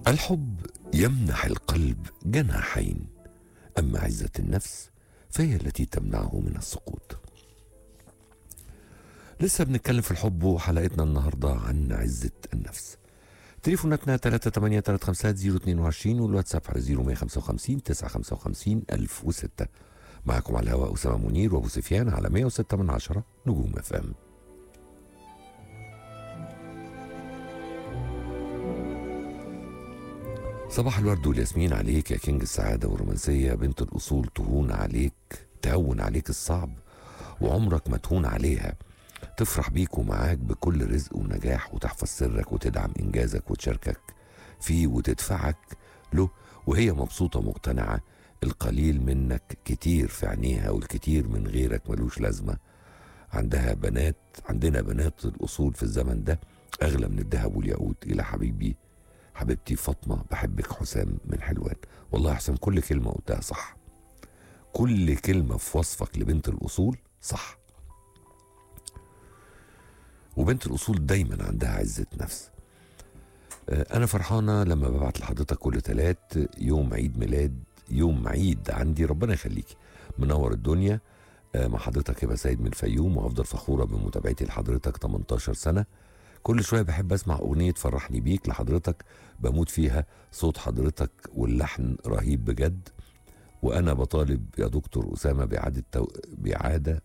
الحب يمنح القلب جناحين اما عزه النفس فهي التي تمنعه من السقوط لسه بنتكلم في الحب وحلقتنا النهارده عن عزه النفس تليفوناتنا 383 والواتساب على 0155 955 1006 معكم على الهواء أسامة منير وأبو سفيان على 106 من عشرة نجوم اف ام صباح الورد والياسمين عليك يا كينج السعادة والرومانسية بنت الأصول تهون عليك تهون عليك الصعب وعمرك ما تهون عليها تفرح بيك ومعاك بكل رزق ونجاح وتحفظ سرك وتدعم إنجازك وتشاركك فيه وتدفعك له وهي مبسوطة مقتنعة القليل منك كتير في عينيها والكتير من غيرك ملوش لازمة عندها بنات عندنا بنات الأصول في الزمن ده أغلى من الذهب والياقوت إلى حبيبي حبيبتي فاطمة بحبك حسام من حلوان والله يا حسام كل كلمة قلتها صح كل كلمة في وصفك لبنت الأصول صح وبنت الأصول دايما عندها عزة نفس آه، أنا فرحانة لما ببعت لحضرتك كل تلات يوم عيد ميلاد يوم عيد عندي ربنا يخليكي منور الدنيا آه، مع حضرتك هبه سيد من الفيوم وافضل فخوره بمتابعتي لحضرتك 18 سنه كل شويه بحب اسمع اغنيه فرحني بيك لحضرتك بموت فيها صوت حضرتك واللحن رهيب بجد وانا بطالب يا دكتور اسامه باعاده تو... باعاده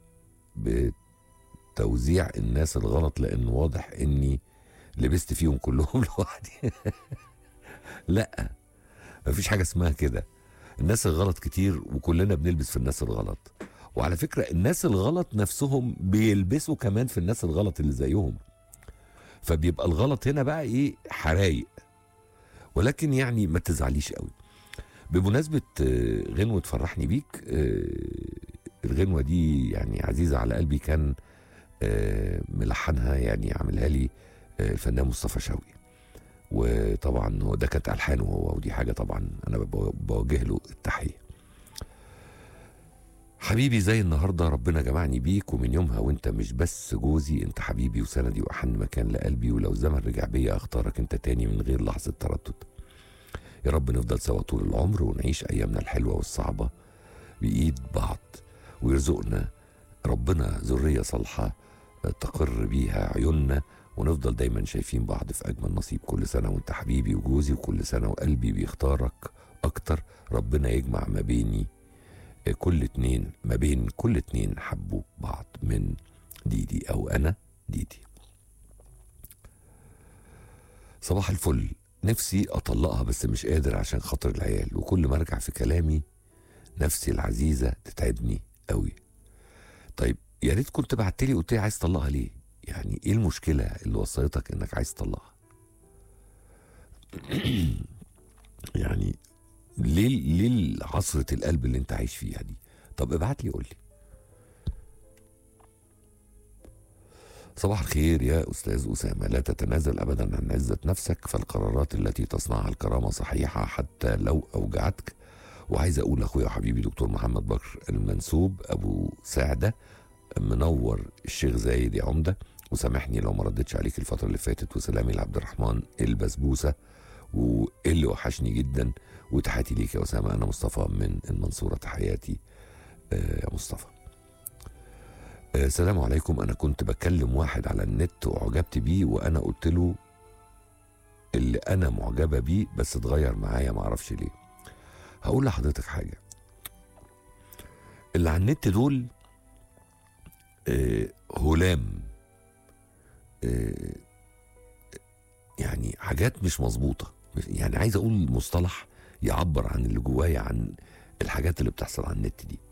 بتوزيع الناس الغلط لان واضح اني لبست فيهم كلهم لوحدي لا مفيش حاجه اسمها كده الناس الغلط كتير وكلنا بنلبس في الناس الغلط وعلى فكره الناس الغلط نفسهم بيلبسوا كمان في الناس الغلط اللي زيهم فبيبقى الغلط هنا بقى ايه حرايق ولكن يعني ما تزعليش قوي بمناسبة آه، غنوة فرحني بيك آه، الغنوة دي يعني عزيزة على قلبي كان آه، ملحنها يعني عاملها لي آه، الفنان مصطفى شوقي وطبعا هو ده كانت ألحانه هو ودي حاجة طبعا أنا بو- بوجه له التحية حبيبي زي النهارده ربنا جمعني بيك ومن يومها وانت مش بس جوزي انت حبيبي وسندي واحن مكان لقلبي ولو الزمن رجع بيا اختارك انت تاني من غير لحظه تردد يا رب نفضل سوا طول العمر ونعيش ايامنا الحلوه والصعبه بايد بعض ويرزقنا ربنا ذريه صالحه تقر بيها عيوننا ونفضل دايما شايفين بعض في اجمل نصيب كل سنه وانت حبيبي وجوزي وكل سنه وقلبي بيختارك اكتر ربنا يجمع ما بيني كل اتنين ما بين كل اتنين حبوا بعض من ديدي او انا ديدي صباح الفل نفسي اطلقها بس مش قادر عشان خاطر العيال وكل ما ارجع في كلامي نفسي العزيزه تتعبني قوي طيب يا ريت كنت بعت لي قلت لي عايز تطلقها ليه يعني ايه المشكله اللي وصلتك انك عايز تطلقها يعني ليه ليه عصرة القلب اللي انت عايش فيها دي طب ابعت لي قول لي صباح الخير يا استاذ اسامه لا تتنازل ابدا عن عزه نفسك فالقرارات التي تصنعها الكرامه صحيحه حتى لو اوجعتك وعايز اقول لاخويا وحبيبي دكتور محمد بكر المنسوب ابو سعده منور الشيخ زايد يا عمده وسامحني لو ما ردتش عليك الفتره اللي فاتت وسلامي لعبد الرحمن البسبوسه واللي وحشني جدا وتحياتي ليك يا اسامه انا مصطفى من المنصوره تحياتي آه، يا مصطفى آه، السلام عليكم انا كنت بكلم واحد على النت واعجبت بيه وانا قلت له اللي انا معجبه بيه بس اتغير معايا معرفش ليه هقول لحضرتك حاجه اللي على النت دول آه، هلام آه، يعني حاجات مش مظبوطه يعني عايز اقول مصطلح يعبر عن اللي جوايا عن الحاجات اللي بتحصل على النت دي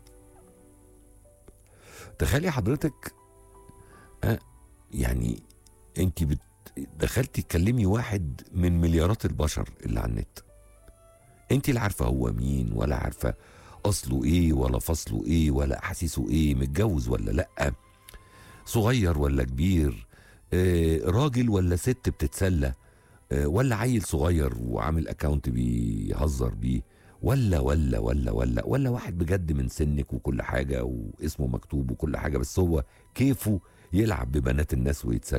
تخيلي حضرتك آه يعني انت بت دخلتي تكلمي واحد من مليارات البشر اللي على النت انت لا عارفه هو مين ولا عارفه اصله ايه ولا فصله ايه ولا احاسيسه ايه متجوز ولا لا صغير ولا كبير آه راجل ولا ست بتتسلى آه، ولا عيل صغير وعامل اكاونت بيهزر بيه ولا ولا ولا ولا ولا واحد بجد من سنك وكل حاجه واسمه مكتوب وكل حاجه بس هو كيفه يلعب ببنات الناس ويتسلى